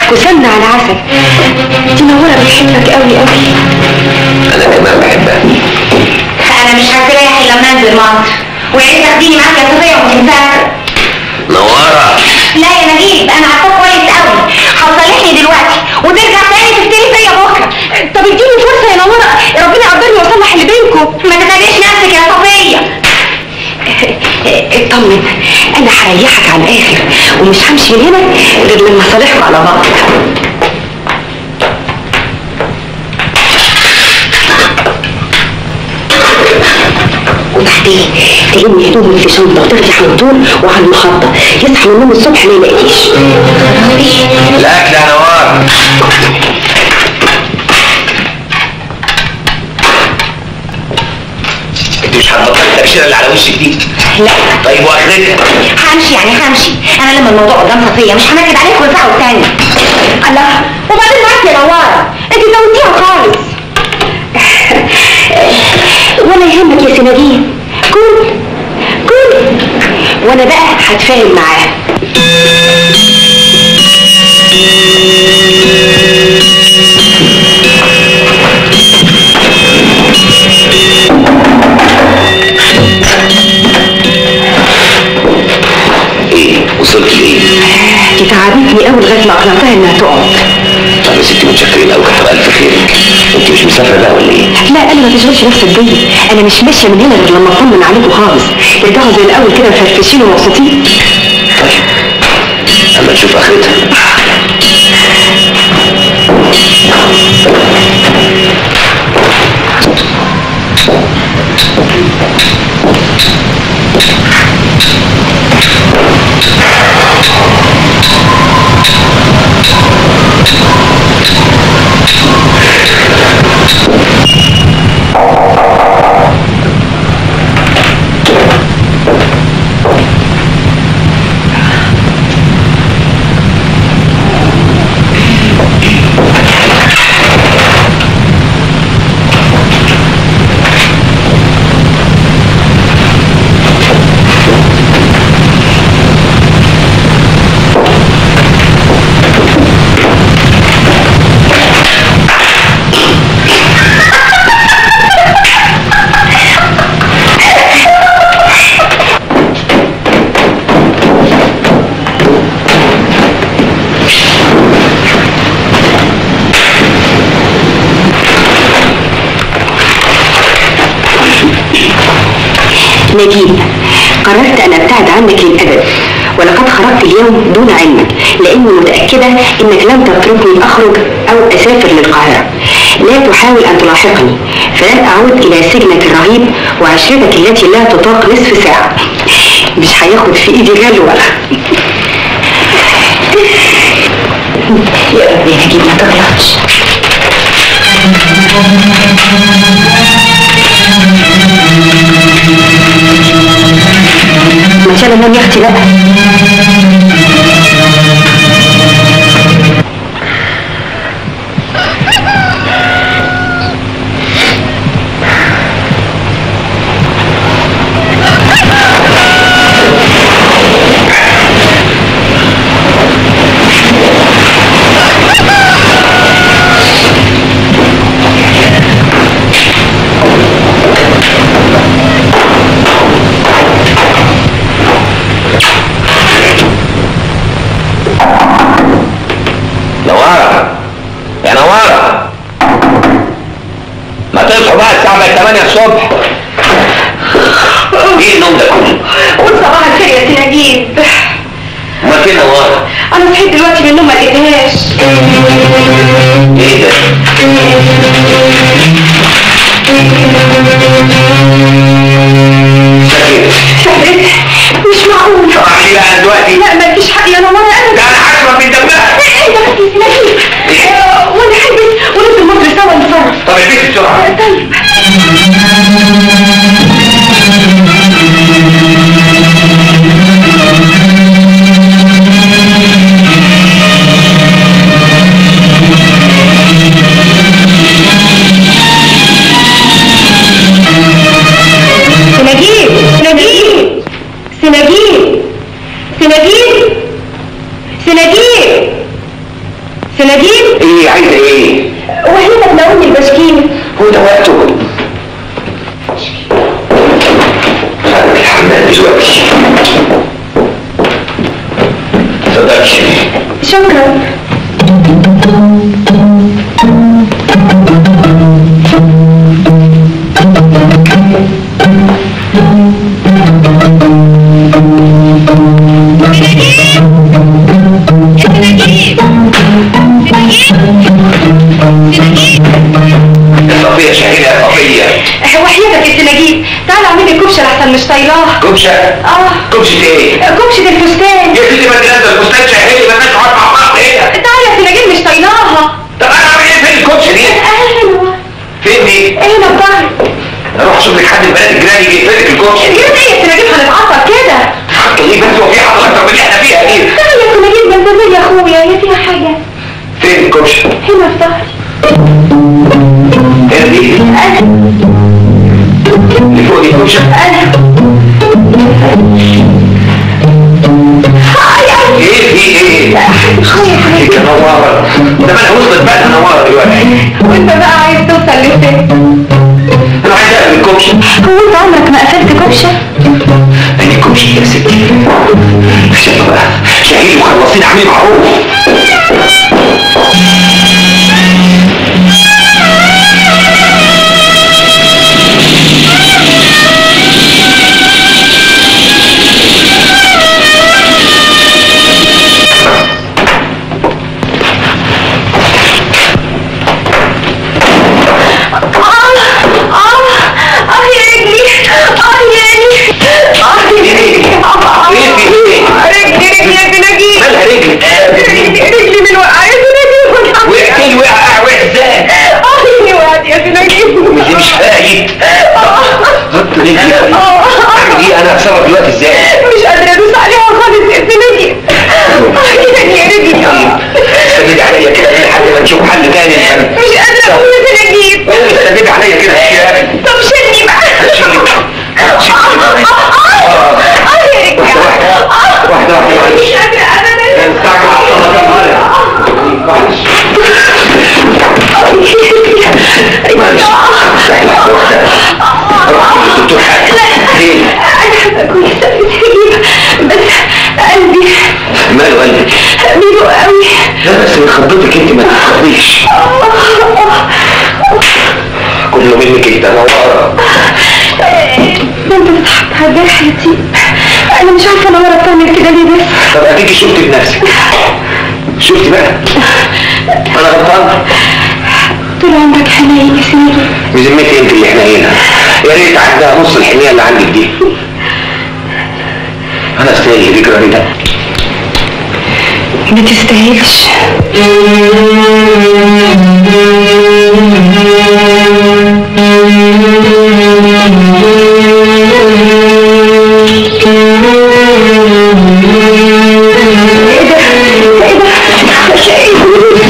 وسمنة على عسل دي نورة بتحبك قوي قوي انا كمان بحبها انا مش هستريح الا لما انزل مصر وعايز تاخديني معاك يا صفيه وانت مسافره نوارة لا يا نجيب انا عارفاه كويس قوي هتصالحني دلوقتي وترجع تاني تفتري فيا بكره طب اديني فرصة يا نورة ربنا يقدرني واصلح اللي بينكم ما تخليش نفسك يا صفيه اطمن انا هريحك على الاخر ومش همشي من هنا غير لما صالحكم على بعض وبعدين تلمي هدومك في شنطه وتاخدي حنطور وعلى المخطه يصحى من النوم الصبح ما يلاقيش الاكل يا نوار انت مش هتبطل التبشيره اللي على وشك دي لا طيب واخرتها همشي يعني همشي انا لما الموضوع قدام صفيه مش هنكد عليك ونساعه التاني الله وبعدين معاك يا نواره انت زودتيها خالص ولا يهمك يا سنادين كل كل وانا بقى هتفاهم معاه ايه وصلت لايه دي تعبتني قوي لغايه ما اقنعتها انها تقعد طب يا ستي متشكرين قوي كتر الف خيرك انت مش مسافره بقى ولا ايه لا انا ما تشغلش نفسك بيا انا مش ماشيه من هنا غير لما اطمن عليكم خالص ترجعوا زي الاول كده مفرفشين ومبسوطين طيب اما نشوف اخرتها نجيب قررت ان ابتعد عنك للابد ولقد خرجت اليوم دون علمك لاني متاكده انك لن تتركني اخرج او اسافر للقاهره لا تحاول ان تلاحقني فلن اعود الى سجنك الرهيب وعشرتك التي لا تطاق نصف ساعه مش هياخد في ايدي غلوه يا رب يا نجيب ما تغلطش ما شاء الله يا اختي بقى نوارة يا نوارة ما تصحوا بقى الساعة بقت 8 الصبح ايه النوم ده كله؟ قول صباح الخير يا سي نجيب امال فين نوارة؟ انا صحيت دلوقتي من النوم ما لقيتهاش ايه ده؟ شكلك شهرت مش معقول راح لي بقى دلوقتي لا مالكيش حق يا نوار ده انا انا هشرب من دمها ايه ده بس يا نجيب آه، وانا حبيت وننزل مصر سوا نتصرف طب البيت بسرعة طيب سنجيب سنجيب سنجيب سنجيب سناجين ايه عايزه ايه؟ وهي تناولني البشكيل هو ده وقته خلينا في الحمام دلوقتي اتفضلي شكرا صفية شهيدة يا صفية وحياتك يا سناجين تعال اعمل لي كبشه لحسن مش طايلاه كبشة اه كبشة ايه؟ كبشه الفستان يا سيدي ما انت نازل الفستان شهيدي ما الناس تقعد مع بعض هنا تعال يا سناجين مش طايلاها طب انا اعمل ايه فين الكبشة دي؟ ايوه فين دي؟ هنا الظهر اروح اشوف لك حد من بنات الجيران يجي يقفل لك الكبشة يا ايه يا سناجين هنتعصب كده حتى ليه بس هو في حاجة اكتر من اللي احنا فيها دي تعال يا سناجين ده انت زي اخويا هي فيها حاجه فين الكبشة؟ هنا في ظهري هنا دي انا اللي فوق دي كبشة انا ايه في ايه؟ اخويا فيك يا نوارة ده ما انا وصلت بقى يا نوارة دلوقتي وانت بقى عايز توصل لفين انا عايز اقفل الكبشة هو انت عمرك ما قفلت كبشه ادي الكبشة يا ستي شوف بقى شهيد وخلصين عاملين معروف اه يا رجلي اه يا اه يا ايه ايه في ايه؟ رجلي رجلي يا سناجين مالها رجلي؟ رجلي من وقع يا سناجين وقعت لي وقع وقع ازاي؟ اه يا وقعت يا سناجين ودي مش فايت حط رجلي اعمل ايه انا هتصرف دلوقتي ازاي؟ مش قادرة ادوس عليها خالص يا سناجين يا رجلي استجيب عليا كده لحد ما نشوف حل تاني مش قادرة اقوم يا سناجين استجيب عليا كده يا طب شيلني بقى اه يا رجلي واحدة واحدة معلش مش قادرة ابدا استعجل على الصلاة معلش معلش احنا روح للدكتور حاجة ليه؟ انا كويسة بتهيب بس قلبي ماله قلبك؟ بيدق قوي لا بس من خضتك انت ما تتخضيش كله منك انت نوارة ده انت بتحط على الجرح يا تيب انا مش عارفة انا ورا بتعمل كده ليه بس طب اديكي شفت بنفسك شفتي بقى انا غلطان طول عمرك حنين يا سيدي بذمتي انت اللي حنينه يا ريت عندها نص الحنيه اللي عندك دي انا استاهل الجراني ده ما تستاهلش ايه ده؟ ايه ده؟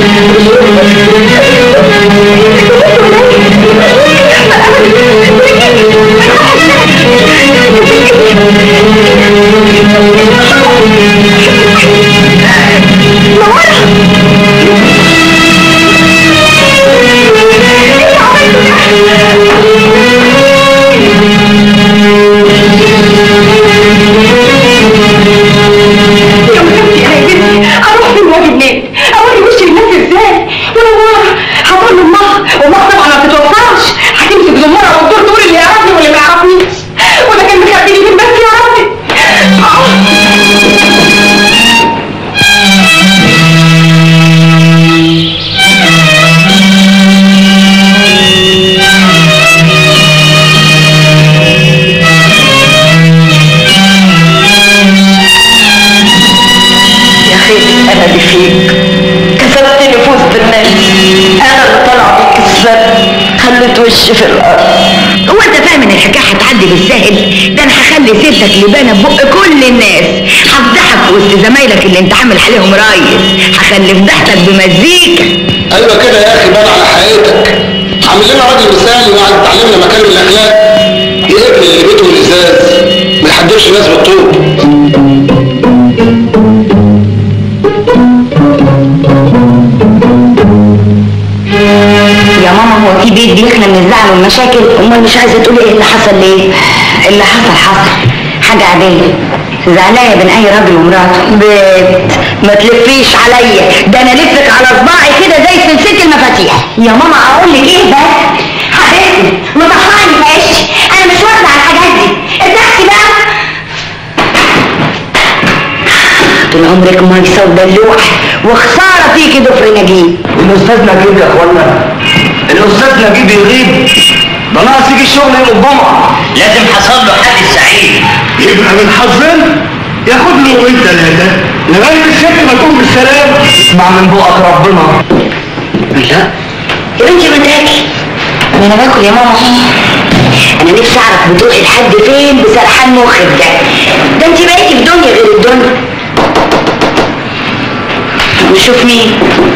يا مكتبتي انا يا بنتي اروح فين واجي منين؟ اوري وشي للناس ازاي؟ ونوار هتقول لامها وامها طبعا ما بتتوفاش هتمسك زمارة وتدور تقول اللي يعرفني واللي ما يعرفنيش وده كان مخبيني فين بس يا ربي آه. يا اخي انا اللي فيك كسبت نفوس بالناس انا اللي طلع بيك السر خليت وشي في الارض هو انت فاهم ان الحكايه هتعدي بالسهل ده انا هخلي سيرتك لبانه ببق كل الناس هفضحك في وسط زمايلك اللي انت عامل عليهم رايس هخلي فضحتك بمزيكا ايوه كده يا اخي بان على حقيقتك عامل لنا راجل مثالي وقاعد تعلمنا مكارم الاخلاق يا ابن اللي بيته الازاز ما يحدفش الناس بالطوب ماما هو في بيت بيخلى من الزعل والمشاكل امال مش عايزه تقولي ايه اللي حصل ليه اللي حصل حصل حاجه عاديه زعلانه بين اي راجل ومراته بيت ما تلفيش عليا ده انا لفك على صباعي كده زي سلسله المفاتيح يا ماما اقول لك ايه بس حبيبتي مطحني في عشي انا مش واخده على الحاجات دي ارتحتي بقى طول عمرك ميسه ودلوعه وخساره فيكي ضفر نجيب الاستاذ نجيب يا اخوانا الاستاذ نجيب يغيب ده ناقص يجي الشغل يوم الجمعه لازم حصل له حادث سعيد يبقى من حظنا ياخد له يومين ثلاثة لغاية الست ما تقوم بالسلام اسمع من بقك ربنا لا يا بنتي ما تاكلي ما انا باكل يا ماما انا نفسي اعرف بتروحي لحد فين بسرحان مخك ده ده انت بقيتي في دنيا غير الدنيا نشوف مين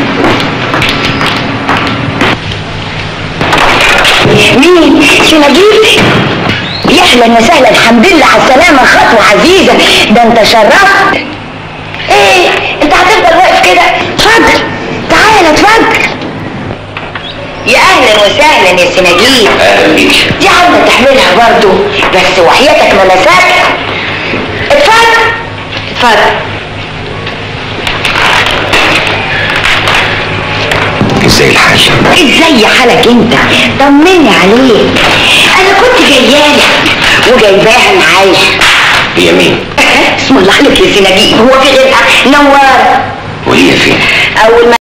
مين شو نجيب يا اهلا وسهلا الحمد لله على السلامه خطوه عزيزه ده انت شرفت ايه انت هتفضل واقف كده اتفضل تعالى اتفضل يا اهلا وسهلا يا سناجيب اهلا بيك دي عاوزه تحملها برضو بس وحياتك ما مسكت اتفضل اتفضل ازاي الحال ازاي حالك انت طمني عليك انا كنت جايالك وجايباها معايا هي مين اسم الله عليك يا سناجيب هو في غيرها نوار وهي فين اول ما